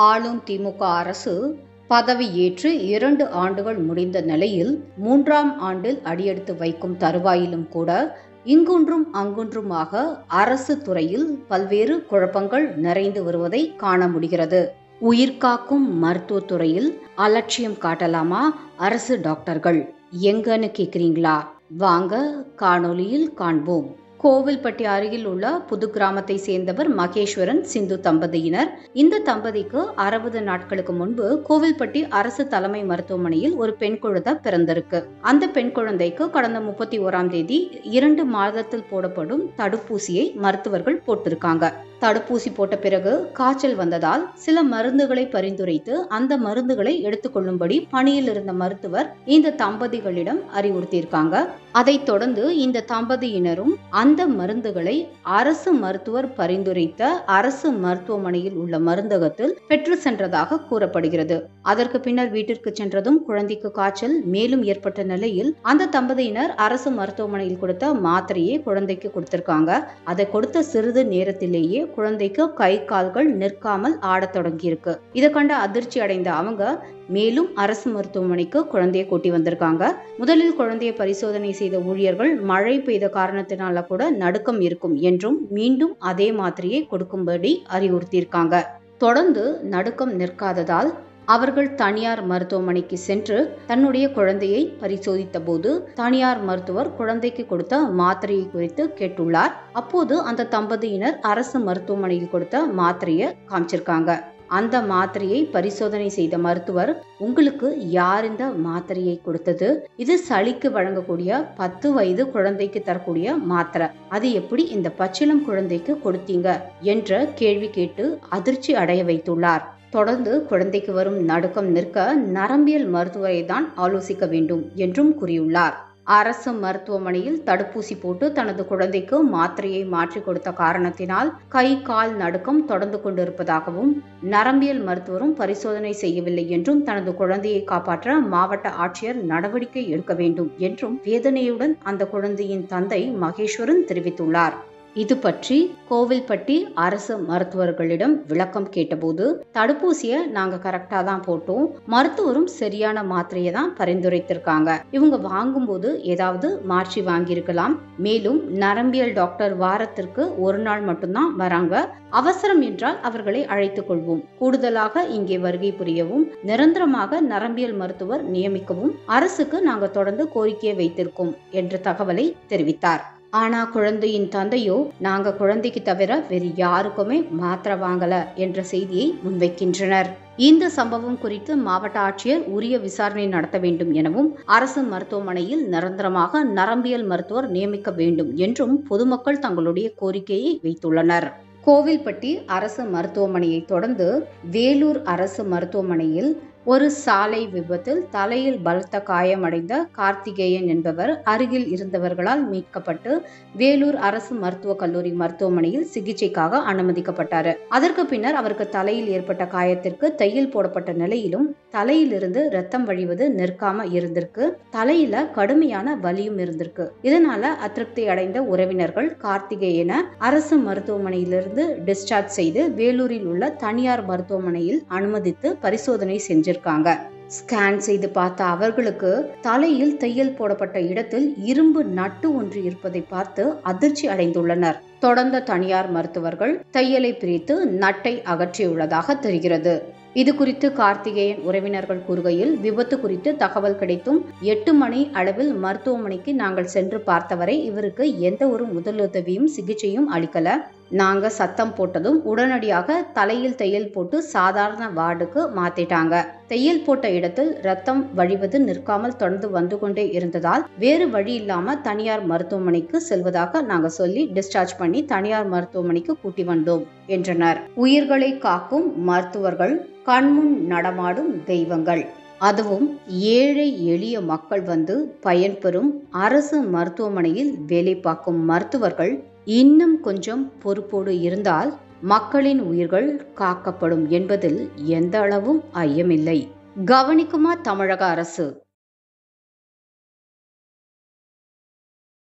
ஆளும் திமுக அரசு பதவியேற்று இரண்டு ஆண்டுகள் முடிந்த நிலையில் மூன்றாம் ஆண்டில் அடியெடுத்து வைக்கும் தருவாயிலும் கூட இங்கொன்றும் அங்கொன்றுமாக அரசு துறையில் பல்வேறு குழப்பங்கள் நிறைந்து வருவதை காண முடிகிறது உயிர்காக்கும் மருத்துவத் துறையில் அலட்சியம் காட்டலாமா அரசு டாக்டர்கள் எங்கன்னு கேக்குறீங்களா வாங்க காணொளியில் காண்போம் கோவில்பட்டி அருகில் உள்ள புது கிராமத்தை சேர்ந்தவர் மகேஸ்வரன் சிந்து தம்பதியினர் இந்த தம்பதிக்கு அறுபது நாட்களுக்கு முன்பு கோவில்பட்டி அரசு தலைமை மருத்துவமனையில் ஒரு பெண் குழந்தை பிறந்திருக்கு அந்த பெண் குழந்தைக்கு கடந்த முப்பத்தி ஓராம் தேதி இரண்டு மாதத்தில் போடப்படும் தடுப்பூசியை மருத்துவர்கள் போட்டிருக்காங்க தடுப்பூசி போட்ட பிறகு காய்ச்சல் வந்ததால் சில மருந்துகளை பரிந்துரைத்து அந்த மருந்துகளை எடுத்துக்கொள்ளும்படி பணியில் இருந்த மருத்துவர் இந்த தம்பதிகளிடம் அறிவுறுத்தியிருக்காங்க அதைத் தொடர்ந்து இந்த தம்பதியினரும் அந்த மருந்துகளை அரசு மருத்துவர் பரிந்துரைத்த அரசு மருத்துவமனையில் உள்ள மருந்தகத்தில் பெற்று சென்றதாக கூறப்படுகிறது அதற்கு பின்னர் வீட்டிற்கு சென்றதும் குழந்தைக்கு காய்ச்சல் மேலும் ஏற்பட்ட நிலையில் அந்த தம்பதியினர் அரசு மருத்துவமனையில் கொடுத்த மாத்திரையை குழந்தைக்கு கொடுத்திருக்காங்க அதை கொடுத்த சிறிது நேரத்திலேயே குழந்தைக்கு கை கால்கள் நிற்காமல் ஆடத் தொடங்கியிருக்கு இதை கண்ட அதிர்ச்சி அடைந்த அவங்க மேலும் அரசு மருத்துவமனைக்கு குழந்தையை கூட்டி வந்திருக்காங்க முதலில் குழந்தையை பரிசோதனை செய்த ஊழியர்கள் மழை பெய்த காரணத்தினால கூட நடுக்கம் இருக்கும் என்றும் மீண்டும் அதே மாத்திரையை கொடுக்கும்படி அறிவுறுத்தியிருக்காங்க தொடர்ந்து நடுக்கம் நிற்காததால் அவர்கள் தனியார் மருத்துவமனைக்கு சென்று தன்னுடைய குழந்தையை பரிசோதித்த போது தனியார் மருத்துவர் குழந்தைக்கு கொடுத்த மாத்திரையை குறித்து கேட்டுள்ளார் அப்போது அந்த தம்பதியினர் அரசு மருத்துவமனையில் கொடுத்த மாத்திரையை காமிச்சிருக்காங்க அந்த மாத்திரையை பரிசோதனை செய்த மருத்துவர் உங்களுக்கு யார் இந்த மாத்திரையை கொடுத்தது இது சளிக்கு வழங்கக்கூடிய பத்து வயது குழந்தைக்கு தரக்கூடிய மாத்திரை அது எப்படி இந்த பச்சிளம் குழந்தைக்கு கொடுத்தீங்க என்ற கேள்வி கேட்டு அதிர்ச்சி அடைய வைத்துள்ளார் தொடர்ந்து குழந்தைக்கு வரும் நடுக்கம் நிற்க நரம்பியல் மருத்துவரை தான் ஆலோசிக்க வேண்டும் என்றும் கூறியுள்ளார் அரசு மருத்துவமனையில் தடுப்பூசி போட்டு தனது குழந்தைக்கு மாத்திரையை மாற்றி கொடுத்த காரணத்தினால் கை கால் நடுக்கம் தொடர்ந்து கொண்டிருப்பதாகவும் நரம்பியல் மருத்துவரும் பரிசோதனை செய்யவில்லை என்றும் தனது குழந்தையை காப்பாற்ற மாவட்ட ஆட்சியர் நடவடிக்கை எடுக்க வேண்டும் என்றும் வேதனையுடன் அந்த குழந்தையின் தந்தை மகேஸ்வரன் தெரிவித்துள்ளார் இது பற்றி கோவில்பட்டி அரசு மருத்துவர்களிடம் விளக்கம் கேட்டபோது தடுப்பூசியை நாங்க கரெக்டா தான் போட்டோம் மருத்துவரும் சரியான மாத்திரையை தான் பரிந்துரைத்திருக்காங்க இவங்க வாங்கும்போது ஏதாவது மாற்றி வாங்கியிருக்கலாம் மேலும் நரம்பியல் டாக்டர் வாரத்திற்கு ஒரு நாள் மட்டும்தான் வராங்க அவசரம் என்றால் அவர்களை அழைத்துக் கொள்வோம் கூடுதலாக இங்கே வருகை புரியவும் நிரந்தரமாக நரம்பியல் மருத்துவர் நியமிக்கவும் அரசுக்கு நாங்க தொடர்ந்து கோரிக்கையை வைத்திருக்கோம் என்ற தகவலை தெரிவித்தார் ஆனா குழந்தையின் தந்தையோ நாங்க குழந்தைக்கு தவிர வேறு யாருக்குமே மாத்திரை வாங்கல என்ற செய்தியை முன்வைக்கின்றனர் இந்த சம்பவம் குறித்து மாவட்ட ஆட்சியர் உரிய விசாரணை நடத்த வேண்டும் எனவும் அரசு மருத்துவமனையில் நிரந்தரமாக நரம்பியல் மருத்துவர் நியமிக்க வேண்டும் என்றும் பொதுமக்கள் தங்களுடைய கோரிக்கையை வைத்துள்ளனர் கோவில்பட்டி அரசு மருத்துவமனையை தொடர்ந்து வேலூர் அரசு மருத்துவமனையில் ஒரு சாலை விபத்தில் தலையில் பலத்த காயமடைந்த கார்த்திகேயன் என்பவர் அருகில் இருந்தவர்களால் மீட்கப்பட்டு வேலூர் அரசு மருத்துவக் கல்லூரி மருத்துவமனையில் சிகிச்சைக்காக அனுமதிக்கப்பட்டார் அதற்கு பின்னர் அவருக்கு தலையில் ஏற்பட்ட காயத்திற்கு தையல் போடப்பட்ட நிலையிலும் தலையிலிருந்து ரத்தம் வழிவது நிற்காம இருந்திருக்கு தலையில கடுமையான வலியும் இருந்திருக்கு இதனால அதிருப்தி அடைந்த உறவினர்கள் கார்த்திகேயனை அரசு மருத்துவமனையிலிருந்து டிஸ்சார்ஜ் செய்து வேலூரில் உள்ள தனியார் மருத்துவமனையில் அனுமதித்து பரிசோதனை செஞ்சிருக்காங்க ஸ்கேன் செய்து பார்த்த அவர்களுக்கு தலையில் தையல் போடப்பட்ட இடத்தில் இரும்பு நட்டு ஒன்று இருப்பதை பார்த்து அதிர்ச்சி அடைந்துள்ளனர் தொடர்ந்த தனியார் மருத்துவர்கள் தையலை பிரித்து நட்டை அகற்றியுள்ளதாக தெரிகிறது இது குறித்து கார்த்திகேயன் உறவினர்கள் கூறுகையில் விபத்து குறித்து தகவல் கிடைத்தும் எட்டு மணி அளவில் மருத்துவமனைக்கு நாங்கள் சென்று பார்த்தவரை இவருக்கு எந்த ஒரு முதலுதவியும் சிகிச்சையும் அளிக்கல நாங்க சத்தம் போட்டதும் உடனடியாக தலையில் தையல் போட்டு சாதாரண வார்டுக்கு மாத்திட்டாங்க தையல் போட்ட இடத்தில் ரத்தம் வழிவது நிற்காமல் தொடர்ந்து வந்து கொண்டே இருந்ததால் வேறு வழி இல்லாம தனியார் மருத்துவமனைக்கு செல்வதாக நாங்க சொல்லி டிஸ்சார்ஜ் பண்ணி தனியார் மருத்துவமனைக்கு கூட்டி வந்தோம் என்றனர் உயிர்களை காக்கும் மருத்துவர்கள் கண்முன் நடமாடும் தெய்வங்கள் அதுவும் ஏழை எளிய மக்கள் வந்து பயன்பெறும் அரசு மருத்துவமனையில் வேலை பார்க்கும் மருத்துவர்கள் இன்னும் கொஞ்சம் பொறுப்போடு இருந்தால் மக்களின் உயிர்கள் காக்கப்படும் என்பதில் எந்த அளவும் ஐயமில்லை கவனிக்குமா தமிழக அரசு